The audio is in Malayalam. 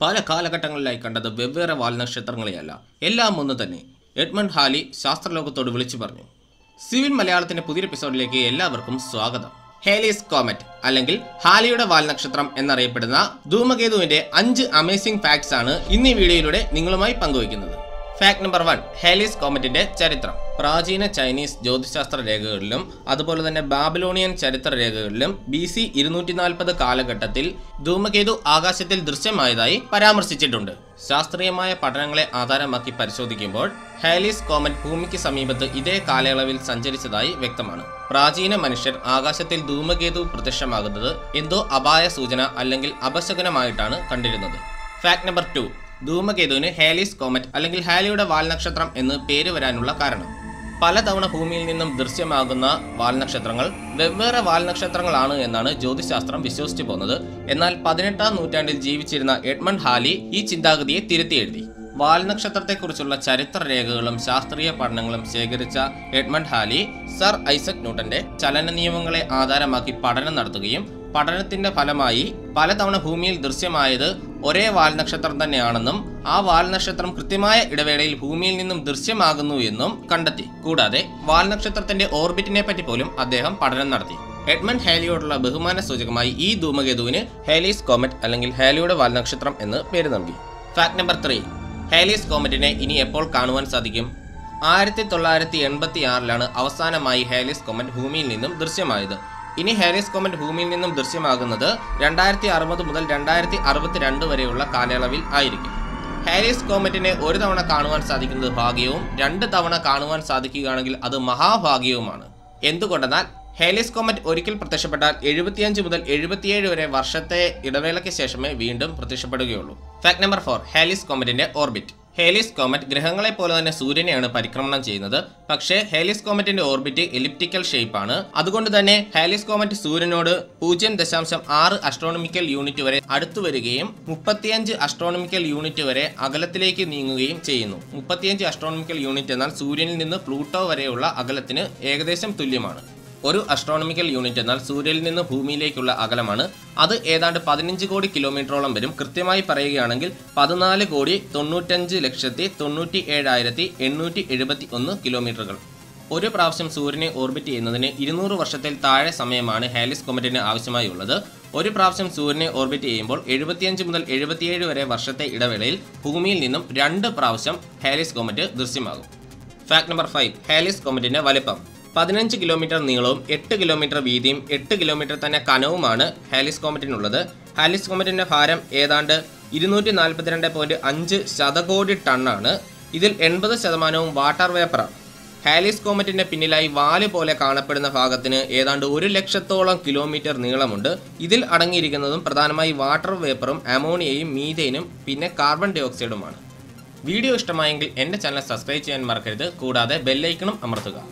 പല കാലഘട്ടങ്ങളിലായി കണ്ടത് വെവ്വേറെ വാൽനക്ഷത്രങ്ങളെയല്ല എല്ലാം ഒന്ന് തന്നെ എഡ്മണ്ട് ഹാലി ശാസ്ത്രലോകത്തോട് വിളിച്ചു പറഞ്ഞു സിവിൽ മലയാളത്തിന്റെ പുതിയ എപ്പിസോഡിലേക്ക് എല്ലാവർക്കും സ്വാഗതം ഹേലീസ് കോമറ്റ് അല്ലെങ്കിൽ ഹാലിയുടെ വാൽനക്ഷത്രം എന്നറിയപ്പെടുന്ന ധൂമകേതുവിന്റെ അഞ്ച് അമേസിംഗ് ഫാക്ട്സ് ആണ് ഇന്ന് ഈ വീഡിയോയിലൂടെ നിങ്ങളുമായി പങ്കുവയ്ക്കുന്നത് ഫാക്ട് നമ്പർ വൺ ഹേലീസ് കോമറ്റിന്റെ ചരിത്രം പ്രാചീന ചൈനീസ് ജ്യോതിശാസ്ത്ര രേഖകളിലും അതുപോലെ തന്നെ ബാബിലോണിയൻ ചരിത്ര രേഖകളിലും ബി സി ഇരുന്നൂറ്റി നാൽപ്പത് കാലഘട്ടത്തിൽ ധൂമകേതു ആകാശത്തിൽ ദൃശ്യമായതായി പരാമർശിച്ചിട്ടുണ്ട് ശാസ്ത്രീയമായ പഠനങ്ങളെ ആധാരമാക്കി പരിശോധിക്കുമ്പോൾ ഹേലീസ് കോമറ്റ് ഭൂമിക്ക് സമീപത്ത് ഇതേ കാലയളവിൽ സഞ്ചരിച്ചതായി വ്യക്തമാണ് പ്രാചീന മനുഷ്യർ ആകാശത്തിൽ ധൂമകേതു പ്രത്യക്ഷമാകുന്നത് എന്തോ അപായ സൂചന അല്ലെങ്കിൽ അപശകുനമായിട്ടാണ് കണ്ടിരുന്നത് ഫാക്ട് നമ്പർ ടു ധൂമകേതുവിന് ഹേലീസ് കോമറ്റ് അല്ലെങ്കിൽ ഹാലിയുടെ വാൽനക്ഷത്രം എന്ന് പേര് വരാനുള്ള കാരണം പലതവണ ഭൂമിയിൽ നിന്നും ദൃശ്യമാകുന്ന വാൽനക്ഷത്രങ്ങൾ വെവ്വേറെ വാൽനക്ഷത്രങ്ങളാണ് എന്നാണ് ജ്യോതിശാസ്ത്രം വിശ്വസിച്ചു പോകുന്നത് എന്നാൽ പതിനെട്ടാം നൂറ്റാണ്ടിൽ ജീവിച്ചിരുന്ന എഡ്മണ്ട് ഹാലി ഈ ചിന്താഗതിയെ തിരുത്തി എഴുതി വാൽനക്ഷത്രത്തെക്കുറിച്ചുള്ള ചരിത്ര രേഖകളും ശാസ്ത്രീയ പഠനങ്ങളും ശേഖരിച്ച എഡ്മണ്ട് ഹാലി സർ ഐസക് ന്യൂട്ടന്റെ ചലന നിയമങ്ങളെ ആധാരമാക്കി പഠനം നടത്തുകയും പഠനത്തിന്റെ ഫലമായി പലതവണ ഭൂമിയിൽ ദൃശ്യമായത് ഒരേ വാൽനക്ഷത്രം തന്നെയാണെന്നും ആ വാൽനക്ഷത്രം കൃത്യമായ ഇടവേളയിൽ ഭൂമിയിൽ നിന്നും ദൃശ്യമാകുന്നു എന്നും കണ്ടെത്തി കൂടാതെ വാൽനക്ഷത്രത്തിന്റെ ഓർബിറ്റിനെ പറ്റി പോലും അദ്ദേഹം പഠനം നടത്തി എഡ്മണ്ട് ഹാലിയോടുള്ള ബഹുമാന സൂചകമായി ഈ ധൂമകേതുവിന് ഹാലീസ് കോമറ്റ് അല്ലെങ്കിൽ ഹാലിയുടെ വാൽനക്ഷത്രം എന്ന് പേര് നൽകി ഫാക്ട് നമ്പർ ത്രീ ഹാലീസ് കോമറ്റിനെ ഇനി എപ്പോൾ കാണുവാൻ സാധിക്കും ആയിരത്തി തൊള്ളായിരത്തി എൺപത്തി ആറിലാണ് അവസാനമായി ഹാലിസ് കോമറ്റ് ഭൂമിയിൽ നിന്നും ദൃശ്യമായത് ഇനി ഹാലിസ് കോമറ്റ് ഭൂമിയിൽ നിന്നും ദൃശ്യമാകുന്നത് രണ്ടായിരത്തി അറുപത് മുതൽ രണ്ടായിരത്തി അറുപത്തിരണ്ട് വരെയുള്ള കാലയളവിൽ ആയിരിക്കും ഹാരിസ് കോമറ്റിനെ ഒരു തവണ കാണുവാൻ സാധിക്കുന്നത് ഭാഗ്യവും രണ്ട് തവണ കാണുവാൻ സാധിക്കുകയാണെങ്കിൽ അത് മഹാഭാഗ്യവുമാണ് എന്തുകൊണ്ടെന്നാൽ ഹേലിസ് കോമറ്റ് ഒരിക്കൽ പ്രത്യക്ഷപ്പെട്ടാൽ എഴുപത്തിയഞ്ച് മുതൽ എഴുപത്തിയേഴ് വരെ വർഷത്തെ ഇടവേളയ്ക്ക് ശേഷമേ വീണ്ടും പ്രത്യക്ഷപ്പെടുകയുള്ളൂ ഫാക്ട് നമ്പർ ഫോർ ഹേലിസ് കോമറ്റിന്റെ ഓർബിറ്റ് ഹേലിസ് കോമറ്റ് ഗ്രഹങ്ങളെ പോലെ തന്നെ സൂര്യനെയാണ് പരിക്രമണം ചെയ്യുന്നത് പക്ഷേ ഹേലിസ് കോമറ്റിന്റെ ഓർബിറ്റ് എലിപ്റ്റിക്കൽ ഷേപ്പാണ് അതുകൊണ്ട് തന്നെ ഹാലിസ് കോമറ്റ് സൂര്യനോട് പൂജ്യം ദശാംശം ആറ് അസ്ട്രോണമിക്കൽ യൂണിറ്റ് വരെ അടുത്തു വരികയും മുപ്പത്തിയഞ്ച് അസ്ട്രോണമിക്കൽ യൂണിറ്റ് വരെ അകലത്തിലേക്ക് നീങ്ങുകയും ചെയ്യുന്നു മുപ്പത്തിയഞ്ച് അസ്ട്രോണമിക്കൽ യൂണിറ്റ് എന്നാൽ സൂര്യനിൽ നിന്ന് പ്ലൂട്ടോ വരെയുള്ള അകലത്തിന് ഏകദേശം തുല്യമാണ് ഒരു അസ്ട്രോണമിക്കൽ യൂണിറ്റ് എന്നാൽ സൂര്യനിൽ നിന്ന് ഭൂമിയിലേക്കുള്ള അകലമാണ് അത് ഏതാണ്ട് പതിനഞ്ച് കോടി കിലോമീറ്ററോളം വരും കൃത്യമായി പറയുകയാണെങ്കിൽ പതിനാല് കോടി തൊണ്ണൂറ്റഞ്ച് ലക്ഷത്തി തൊണ്ണൂറ്റി ഏഴായിരത്തി എണ്ണൂറ്റി എഴുപത്തി ഒന്ന് കിലോമീറ്ററുകൾ ഒരു പ്രാവശ്യം സൂര്യനെ ഓർബിറ്റ് ചെയ്യുന്നതിന് ഇരുന്നൂറ് വർഷത്തിൽ താഴെ സമയമാണ് ഹാലിസ് കൊമറ്റിന് ആവശ്യമായി ഉള്ളത് ഒരു പ്രാവശ്യം സൂര്യനെ ഓർബിറ്റ് ചെയ്യുമ്പോൾ എഴുപത്തിയഞ്ച് മുതൽ എഴുപത്തിയേഴ് വരെ വർഷത്തെ ഇടവേളയിൽ ഭൂമിയിൽ നിന്നും രണ്ട് പ്രാവശ്യം ഹാലിസ് കോമറ്റ് ദൃശ്യമാകും ഫാക്ട് നമ്പർ ഫൈവ് ഹാലിസ് കോമറ്റിന്റെ വലിപ്പം പതിനഞ്ച് കിലോമീറ്റർ നീളവും എട്ട് കിലോമീറ്റർ വീതിയും എട്ട് കിലോമീറ്റർ തന്നെ കനവുമാണ് ഹാലിസ് കോമറ്റിനുള്ളത് ഹാലിസ് കോമറ്റിന്റെ ഭാരം ഏതാണ്ട് ഇരുന്നൂറ്റി നാൽപ്പത്തിരണ്ട് പോയിന്റ് അഞ്ച് ശതകോടി ടണ്ണാണ് ഇതിൽ എൺപത് ശതമാനവും വാട്ടർ വേപ്പറാണ് ഹാലിസ് കോമറ്റിന്റെ പിന്നിലായി വാല് പോലെ കാണപ്പെടുന്ന ഭാഗത്തിന് ഏതാണ്ട് ഒരു ലക്ഷത്തോളം കിലോമീറ്റർ നീളമുണ്ട് ഇതിൽ അടങ്ങിയിരിക്കുന്നതും പ്രധാനമായി വാട്ടർ വേപ്പറും അമോണിയയും മീഥേനും പിന്നെ കാർബൺ ഡൈ ഓക്സൈഡുമാണ് വീഡിയോ ഇഷ്ടമായെങ്കിൽ എൻ്റെ ചാനൽ സബ്സ്ക്രൈബ് ചെയ്യാൻ മറക്കരുത് കൂടാതെ ബെല്ലൈക്കണും അമർത്തുക